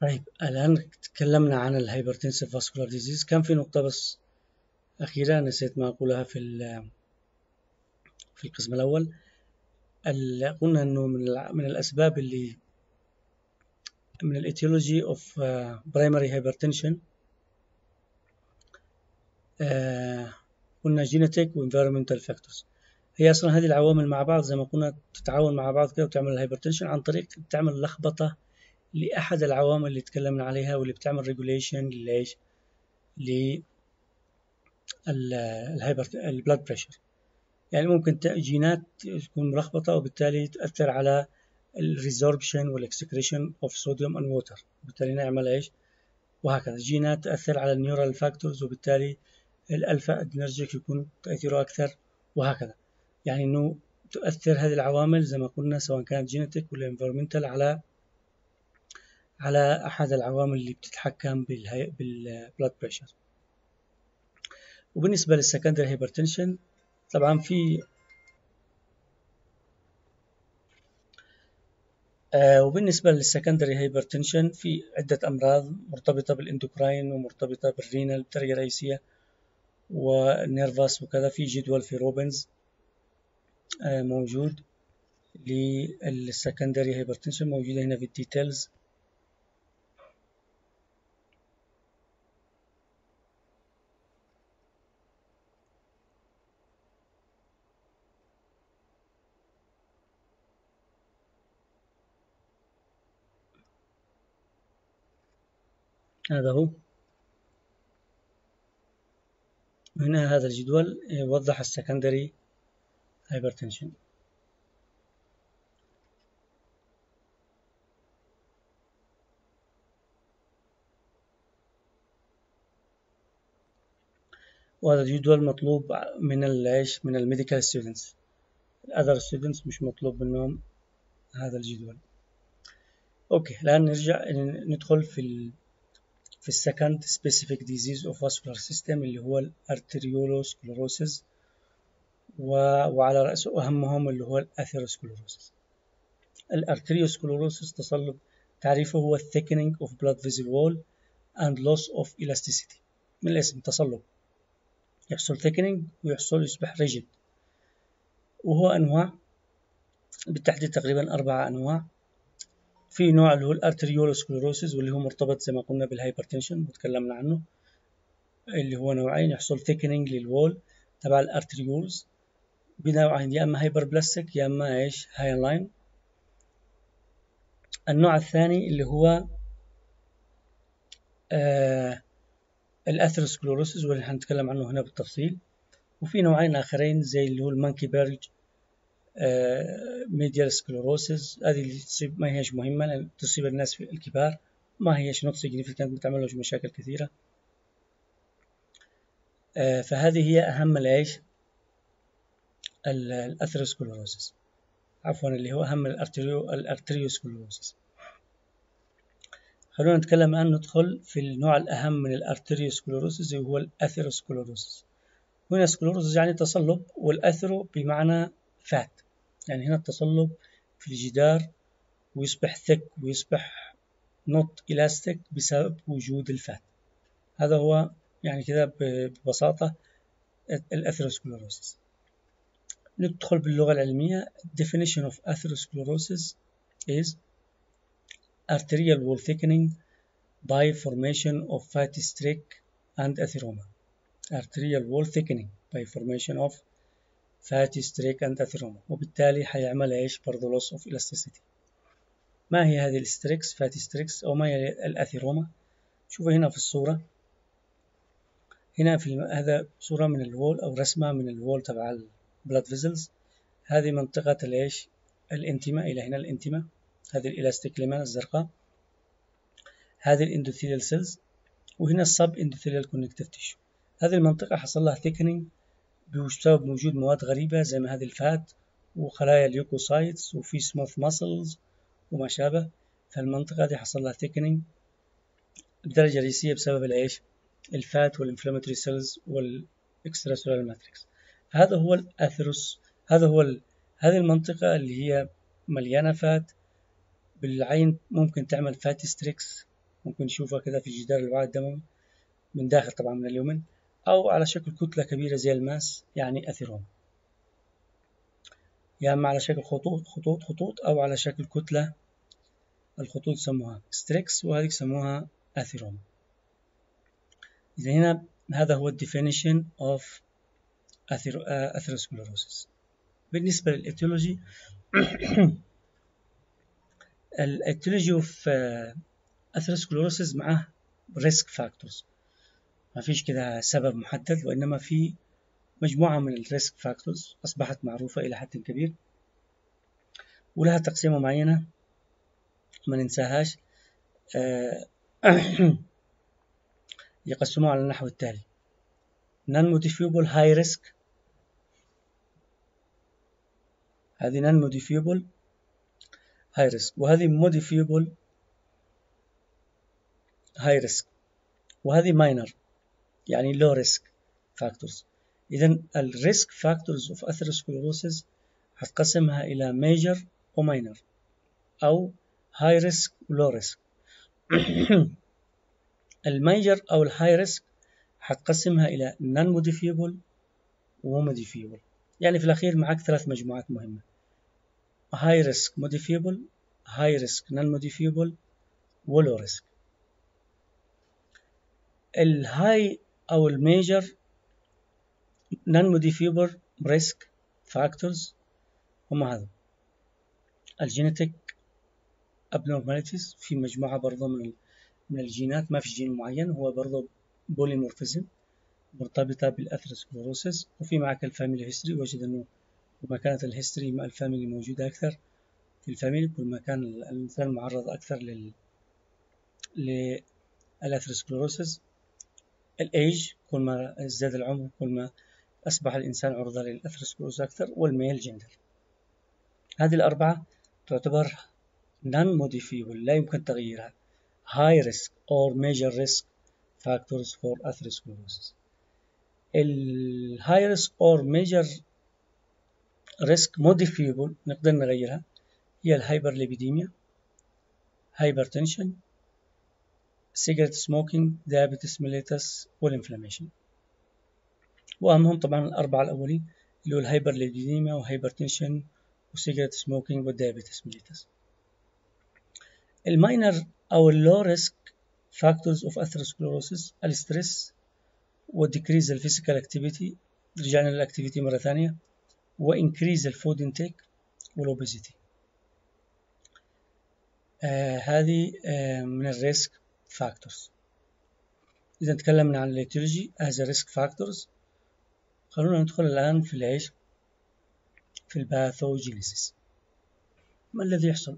طيب الآن تكلمنا عن الهايبرتنسيف فاسكولار ديزيز كان في نقطة بس أخيرة نسيت ما أقولها في في القسم الأول قلنا أنه من من الأسباب اللي من الاتيولوجي اوف برايمري هايبرتنشن قلنا جينيتيك وانفيرمنتال فاكتورز هي اصلا هذه العوامل مع بعض زي ما قلنا تتعاون مع بعض كده وتعمل الهايبرتنشن عن طريق تعمل لخبطه لاحد العوامل اللي تكلمنا عليها واللي بتعمل ريجوليشن ليش ل الهايبر البلاد بريشر يعني ممكن جينات تكون ملخبطه وبالتالي تاثر على الريزوربشن والاكسكريشن اوف صوديوم اند ووتر وبالتالي نعمل ايش وهكذا جينات تاثر على النيورال فاكتورز وبالتالي الالفا ادنرجيك يكون تاثيره اكثر وهكذا يعني انه تؤثر هذه العوامل زي ما قلنا سواء كانت جينيتك ولا انفيرمنتال على على احد العوامل اللي بتتحكم بالبلاد بريشر وبالنسبه للسكندري هايبرتنشن طبعا في آه وبالنسبة للسكندري هايبرتنشن في عدة أمراض مرتبطة بالاندوكراين ومرتبطة بالرينال بطريقة رئيسية والنيرفاس وكذا في جدول في روبنز آه موجود للسكندري هايبرتنشن موجودة هنا في الديتيلز هذا هو هنا هذا الجدول يوضح السكندري هايبرتنشن وهذا الجدول مطلوب من العيش من الميديكال ستودنتس الأذر ستودنتس مش مطلوب منهم هذا الجدول أوكي الآن نرجع ندخل في في السكند سبيسيفيك ديزيز اوف فاسكولار سيستم اللي هو الارتريولوسكلوروسيس وعلى رأسه أهمهم اللي هو الأثيروسكلوروسيس الأرتريوسكلوروسيس تصلب تعريفه هو thickening of blood vessel wall and loss of elasticity من الاسم تصلب يحصل thickening ويحصل يصبح rigid وهو أنواع بالتحديد تقريبا أربعة أنواع في نوع اللي هو الارتريولوسكلوروسيس واللي هو مرتبط زي ما قلنا بالهايبرتنشن وتكلمنا عنه اللي هو نوعين يحصل ثيكنينج للوول تبع الارتريولز بنوعين يا اما هايبر بلاستيك يا اما ايش هايلاين النوع الثاني اللي هو آه الاثيروسكلوروسيس واللي حنتكلم عنه هنا بالتفصيل وفي نوعين اخرين زي اللي هو المانكي بيرج ميديال سكلوروسيس هذه اللي تصيب ما هيش مهمة تصيب الناس في الكبار ما هيش نوت سيجنيفيكانت بتعمل له مشاكل كثيرة آه، فهذه هي أهم العيش الأثيروسكلوروسيس عفوا اللي هو أهم الأرتريو الأرتريوسكلوروسيس خلونا نتكلم الآن ندخل في النوع الأهم من الأرتريوسكلوروسيس وهو الأثيروسكلوروسيس هنا سكلوروسيس يعني تصلب والأثيرو بمعنى فات يعني هنا التصلب في الجدار ويصبح ثك ويصبح نوت إلاستيك بسبب وجود الفات هذا هو يعني كذا ببساطة الأثيروسكلوروسيس ندخل باللغة العلمية definition of atherosclerosis is arterial wall thickening by formation of fatty streak and atheroma arterial wall thickening by formation of فاتي ستريك أند أثيروما وبالتالي حيعمل إيش برضه loss of elasticity ما هي هذه الستريكس فاتي ستريكس أو ما هي الأثيروما شوفوا هنا في الصورة هنا في الم... هذا صورة من الوول أو رسمة من الوول تبع البلاد فيزلز هذه منطقة الإيش الانتما إلى هنا الانتما هذه الإلاستيك ليمان الزرقاء هذه الاندوثيليال سيلز وهنا السب اندوثيليال كونكتيف تيشو هذه المنطقة حصل لها thickening بسبب وجود مواد غريبة زي ما هذه الفات وخلايا اليوكوسايتس وفي سموث ماسلز وما شابه فالمنطقة دي حصل لها ثيكنينج بدرجة رئيسية بسبب الإيش؟ الفات والإنفلاماتوري سيلز والإكسترا سولار ماتريكس هذا هو الأثروس هذا هو ال... هذه المنطقة اللي هي مليانة فات بالعين ممكن تعمل فاتي ستريكس ممكن نشوفها كده في جدار الوعاء الدموي من داخل طبعا من اليومن أو على شكل كتلة كبيرة زي الماس يعني أثيروم يا يعني إما على شكل خطوط خطوط خطوط أو على شكل كتلة الخطوط يسموها ستريكس وهذه يسموها أثيروم إذا هنا هذا هو definition of atherosclerosis بالنسبة للإتيولوجي الاتيولوجي اوف اثيروسكلوروسيس معاه ريسك فاكتورز ما فيش كده سبب محدد وإنما في مجموعة من الريسك فاكتورز أصبحت معروفة إلى حد كبير ولها تقسيمة معينة ما ننساهاش آه، يقسموها على النحو التالي non modifiable high risk هذه non modifiable high risk وهذه modifiable high risk وهذه minor يعني low risk factors إذا الريسك فاكتورز اوف atherosclerosis هتقسمها إلى major و minor أو high risk و low risk الميجر أو الهاي ريسك هتقسمها إلى non modifiable و modifiable يعني في الأخير معك ثلاث مجموعات مهمة high risk modifiable high risk non modifiable و low risk الهاي أو الميجر non modifiable risk factors هم هذا الجينيتك abnormalities في مجموعة برضه من من الجينات ما في جين معين هو برضه بوليمورفيزم مرتبطة بالأثيروسكلوروسيس وفي معك الفاميلي هيستوري وجد أنه كل ما كانت الهيستوري مع الفاميلي موجودة أكثر في الفاميلي كل ما كان الإنسان معرض أكثر لل للأثيروسكلوروسيس الأيج كل ما ازداد العمر كل ما أصبح الإنسان عرضة للأثيروسكلوروسيس أكثر والميل جندر هذه الأربعة تعتبر non modifiable لا يمكن تغييرها high risk or major risk factors for atherosclerosis ال high risk or major risk modifiable نقدر نغيرها هي الهايبرليبيديميا hypertension cigarette smoking diabetes mellitus والinflammation وأهمهم طبعا الأربعة الأولين اللي هو الهايبرليبيديميا وهايبرتنشن وسيجارة سموكينج والديابيتس ميليتس الماينر أو اللو ريسك فاكتورز اوف اثيروسكلوروسيس الستريس وديكريز الفيزيكال اكتيفيتي رجعنا للاكتيفيتي مرة ثانية وانكريز الفود انتيك والاوبيزيتي آه هذه آه من الريسك فاكتورز إذا تكلمنا عن الاتيولوجي as a risk factors خلونا ندخل الآن في العيش في الباثوجينيسيس ما الذي يحصل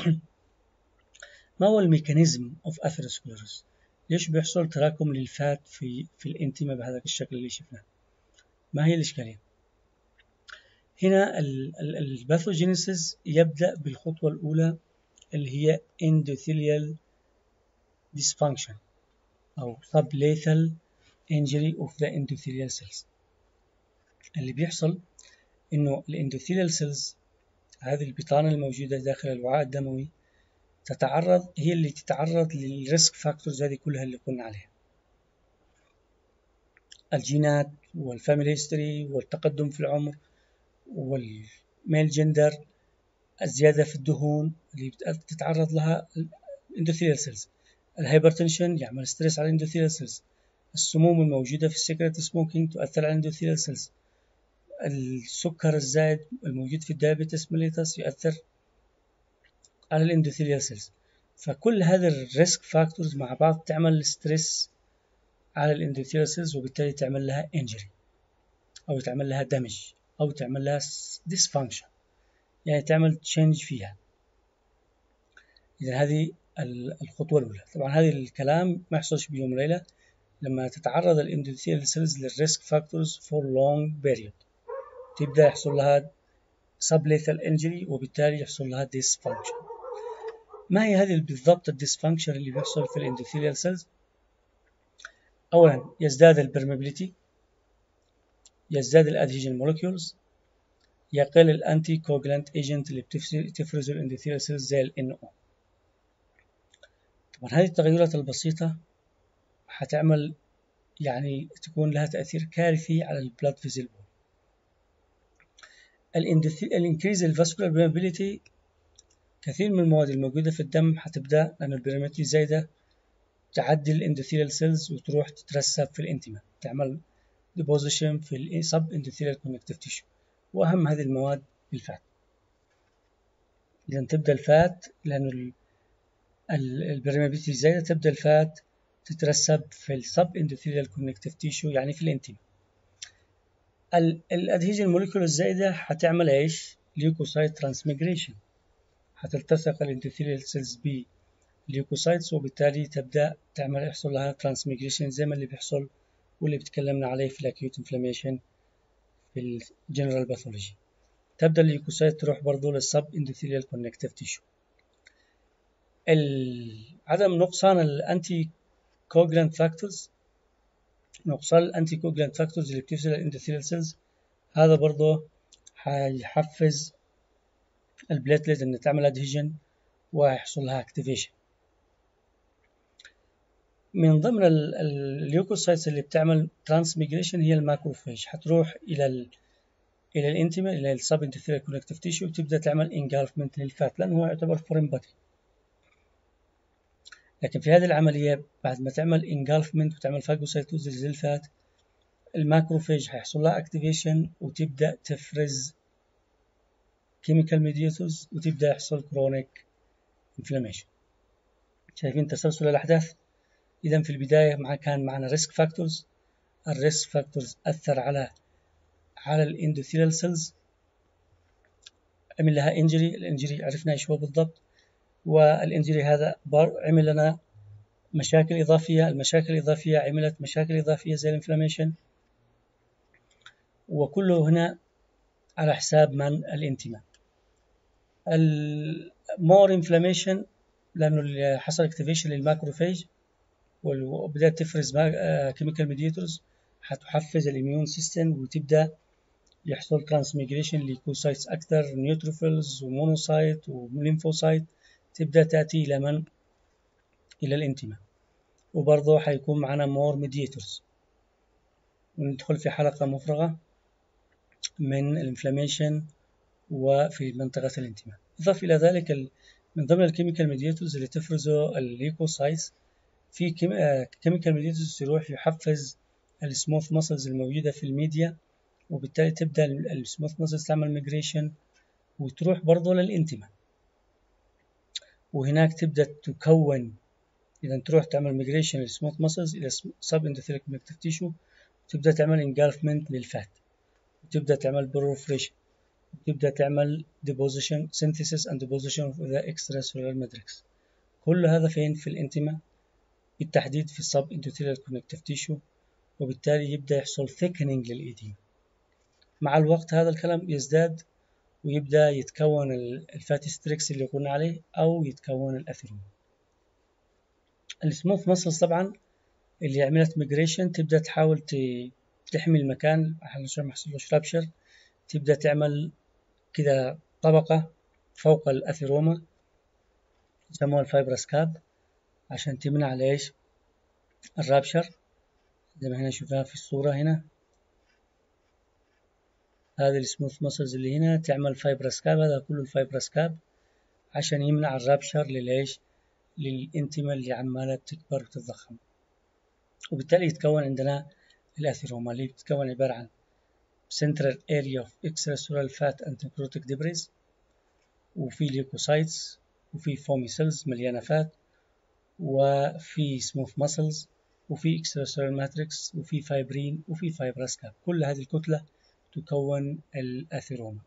ما هو الميكانيزم اوف اثيروسكليروس ليش بيحصل تراكم للفات في في الانتيما بهذا الشكل اللي شفناه ما هي الإشكالية هنا الباثوجينيسيس يبدأ بالخطوة الأولى اللي هي endothelial dysfunction أو sublethal injury of the endothelial cells اللي بيحصل إنه الاندوثيليال سيلز هذه البطانة الموجودة داخل الوعاء الدموي تتعرض هي اللي تتعرض للريسك فاكتورز هذه كلها اللي قلنا عليها الجينات والفاميلي هيستوري والتقدم في العمر والميل جندر الزيادة في الدهون اللي بتتعرض لها الاندوثيليال سيلز الهايبرتنشن يعمل ستريس على الاندوثيليال سيلز السموم الموجودة في السيكريت سموكينج تؤثر على الاندوثيليال سيلز السكر الزايد الموجود في الدايابيتس ميليتس يؤثر على الاندوثيليال سيلز فكل هذه الريسك فاكتورز مع بعض تعمل ستريس على الاندوثيليال سيلز وبالتالي تعمل لها انجري او تعمل لها دمج او تعمل لها ديسفانكشن يعني تعمل تشينج فيها اذا هذه الخطوة الأولى طبعا هذا الكلام ما يحصلش بيوم وليلة لما تتعرض الاندوثيليال سيلز للريسك فاكتورز فور لونج بيريود تبدأ يحصل لها sublethal injury وبالتالي يحصل لها dysfunction ما هي هذه بالضبط الديسفانكشن اللي بيحصل في الاندوثيليال سيلز أولا يزداد البرمبيليتي يزداد الادهيجن مولكيولز يقل الانتي كوجلانت ايجنت اللي بتفرزه الاندوثيليال سيلز زي ال NO طبعا هذه التغيرات البسيطة حتعمل يعني تكون لها تأثير كارثي على البلاد فيزل الانكريز الفاسكولار بريمابيليتي كثير من المواد الموجودة في الدم حتبدأ لأن البريمابيليتي زايدة تعدي الاندوثيليال سيلز وتروح تترسب في الانتما تعمل ديبوزيشن في السب اندوثيليال كونكتيف تيشو وأهم هذه المواد الفات إذا تبدأ الفات لأنه البريمابيليتي زايدة تبدأ الفات تترسب في السب اندوثيليال كونكتيف تيشو يعني في الانتما الادهيجن موليكول الزايدة هتعمل ايش؟ ليوكوسايت ترانسميجريشن هتلتصق الاندوثيليال سيلز ب ليوكوسايتس وبالتالي تبدأ تعمل يحصل لها ترانسميجريشن زي ما اللي بيحصل واللي بتكلمنا عليه في الاكيوت انفلاميشن في الجنرال باثولوجي تبدأ الليوكوسايت تروح برضو للسب اندوثيليال كونكتيف تيشو عدم نقصان الانتي كوجلانت فاكتورز نقصان الانتي كوجلانت فاكتورز اللي بتفصل الاندوثيليال سيلز هذا برضه هيحفز البليتلت ان تعمل ادهيجن ويحصل لها اكتيفيشن من ضمن الليوكوسايتس اللي بتعمل ترانسميجريشن هي الماكروفيج هتروح الى ال الى الانتما الى السب انتثيريال كونكتيف تيشو وتبدا تعمل انجلفمنت للفات لانه هو يعتبر فورين بادي لكن في هذه العملية بعد ما تعمل انجلفمنت وتعمل فاجوسايتوزيس للفات الماكروفيج هيحصل لها اكتيفيشن وتبدا تفرز كيميكال ميديتورز وتبدا يحصل كرونيك انفلاميشن شايفين تسلسل الاحداث اذا في البدايه مع كان معنا ريسك فاكتورز الريسك فاكتورز اثر على على الاندوثيلال سيلز عمل لها انجري الانجري عرفنا ايش هو بالضبط والانجري هذا عمل لنا مشاكل إضافية المشاكل الإضافية عملت مشاكل إضافية زي الانفلاميشن وكله هنا على حساب من الانتماء المور انفلاميشن لأنه حصل اكتيفيشن للماكروفيج وبدأت تفرز كيميكال ميديتورز حتحفز الاميون سيستم وتبدأ يحصل ترانسميجريشن لكوسايتس أكثر نيوتروفيلز ومونوسايت وليمفوسايت تبدأ تأتي إلى من؟ إلى الانتماء وبرضه حيكون معنا مور ميديتورز وندخل في حلقة مفرغة من الانفلاميشن وفي منطقة الانتماء إضافة إلى ذلك من ضمن الكيميكال ميديتورز اللي تفرزه الليكوسايتس في كيميكال ميديتورز يروح يحفز السموث ماسلز الموجودة في الميديا وبالتالي تبدأ السموث ماسلز تعمل ميجريشن وتروح برضه للانتماء وهناك تبدأ تكون إذا تروح تعمل ميجريشن للسموث ماسلز إلى سب اندوثيليك كونكتيف تيشو وتبدأ تعمل انجلفمنت للفات وتبدأ تعمل بروفريشن وتبدأ تعمل deposition synthesis and deposition of the extracellular matrix كل هذا فين في الانتما بالتحديد في السب اندوثيليال كونكتيف تيشو وبالتالي يبدأ يحصل thickening للإيديم مع الوقت هذا الكلام يزداد ويبدأ يتكون الفاتي ستريكس اللي قلنا عليه أو يتكون الأثيروم السموث مسلز طبعا اللي عملت ميجريشن تبدأ تحاول تحمي المكان عشان ما يحصلوش رابشر تبدأ تعمل كده طبقة فوق الأثيروما يسموها الفايبرس كاب عشان تمنع ليش الرابشر زي ما هنا شفناها في الصورة هنا هذه السموث مسلز اللي هنا تعمل فايبرس كاب هذا كله الفايبرس كاب عشان يمنع الرابشر لليش للانتما اللي عمالة تكبر وتتضخم وبالتالي يتكون عندنا الأثيروما اللي بتتكون عبارة عن central area of extracellular fat and necrotic debris وفي ليوكوسايتس وفي فومي سيلز مليانة فات وفي سموث ماسلز وفي extracellular ماتريكس وفي فايبرين وفي فايبرس كاب كل هذه الكتلة تكون الأثيروما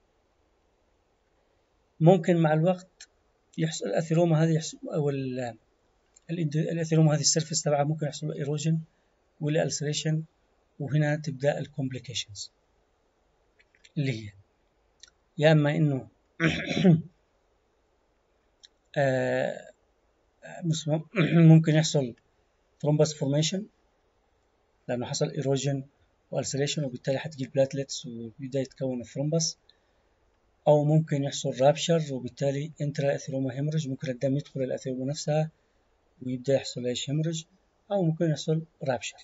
ممكن مع الوقت يحصل الأثيروما هذه يحصل أو الأثيروما هذه السيرفس تبعها ممكن يحصل إيروجن ولا ألسريشن وهنا تبدأ الكومبليكيشنز اللي هي يا إما إنه آه، ممكن يحصل ثرومبس فورميشن لأنه حصل إيروجن والسريشن وبالتالي حتجي بلاتلتس ويبدأ يتكون الثرومبس أو ممكن يحصل رابشر وبالتالي انترا اثيروما هيموريج ممكن الدم يدخل الأثيروما نفسها ويبدأ يحصل ايش هيموريج أو ممكن يحصل رابشر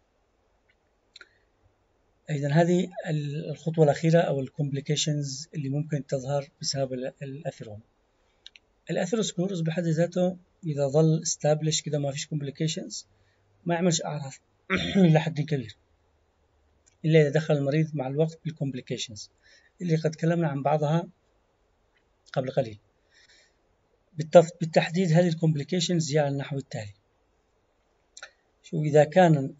إذا هذه الخطوة الأخيرة أو الكومبليكيشنز اللي ممكن تظهر بسبب الأثيروما الأثيروسكلوروز بحد ذاته إذا ظل استابلش كده ما فيش كومبليكيشنز ما يعملش أعراض إلى حد كبير إلا إذا دخل المريض مع الوقت بالكومبليكيشنز اللي قد تكلمنا عن بعضها قبل قليل بالتحديد هذه الكومبليكيشنز هي على النحو التالي شو إذا كان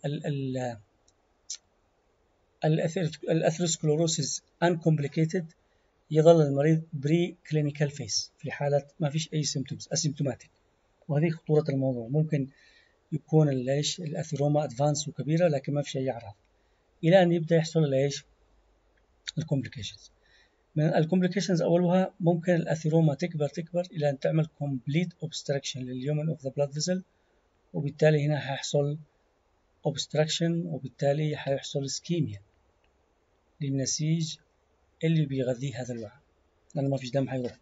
الأثيروسكلوروسيس uncomplicated يظل المريض بري كلينيكال فيس في حالة ما فيش أي سيمتومز اسيمتوماتيك وهذه خطورة الموضوع ممكن يكون الايش الاثيروما ادفانس وكبيرة لكن ما فيش أي أعراض إلى أن يبدأ يحصل الايش الكومبليكيشنز من الكومبليكيشنز أولها ممكن الأثيروما تكبر تكبر إلى أن تعمل complete obstruction لليومن اوف ذا بلاد فيزل وبالتالي هنا هيحصل obstruction وبالتالي هيحصل اسكيميا للنسيج اللي بيغذيه هذا الوعاء لأنه ما فيش دم هيروح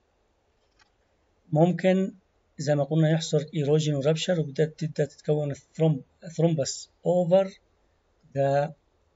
ممكن زي ما قلنا يحصل ايروجين ورابشر وبدأت تبدأ تتكون ثرومبس over the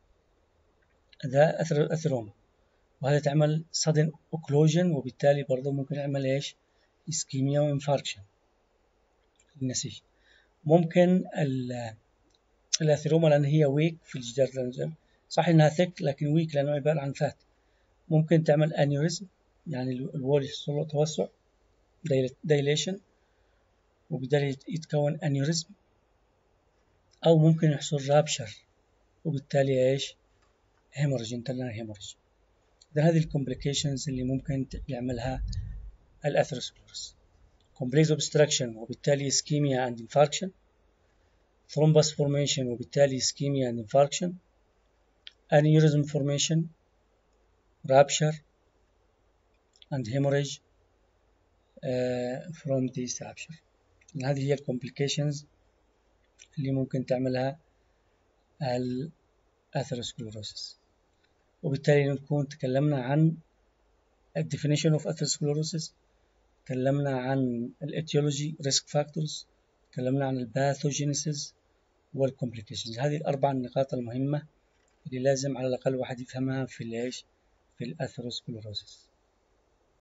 the اثيروما وهذا تعمل sudden occlusion وبالتالي برضه ممكن يعمل ايش اسكيميا وانفاركشن النسيج ممكن الاثيروما لان هي ويك في الجدار صح انها ثيك لكن ويك لانه عبارة عن فات ممكن تعمل انيوريزم يعني الوول يحصل له توسع دايليشن وبالتالي يتكون انيوريزم او ممكن يحصل رابشر وبالتالي ايش هيموريج انترنال هيموريج ده هذه الكومبليكيشنز اللي ممكن يعملها الاثيروسكلوروس كومبليز اوبستراكشن وبالتالي اسكيميا اند انفاركشن ثرومبس فورميشن وبالتالي اسكيميا اند انفاركشن aneurysm formation rupture and hemorrhage uh, from this rupture هذه هي الكومبليكيشنز اللي ممكن تعملها الاثيروسكلوروسيس وبالتالي نكون تكلمنا عن definition of atherosclerosis تكلمنا عن الاتيولوجي ريسك فاكتورز تكلمنا عن الباثوجينيسيس والكومبليكيشنز هذه الأربع النقاط المهمة اللي لازم على الأقل واحد يفهمها في الإيش في الأثيروسكلوروسيس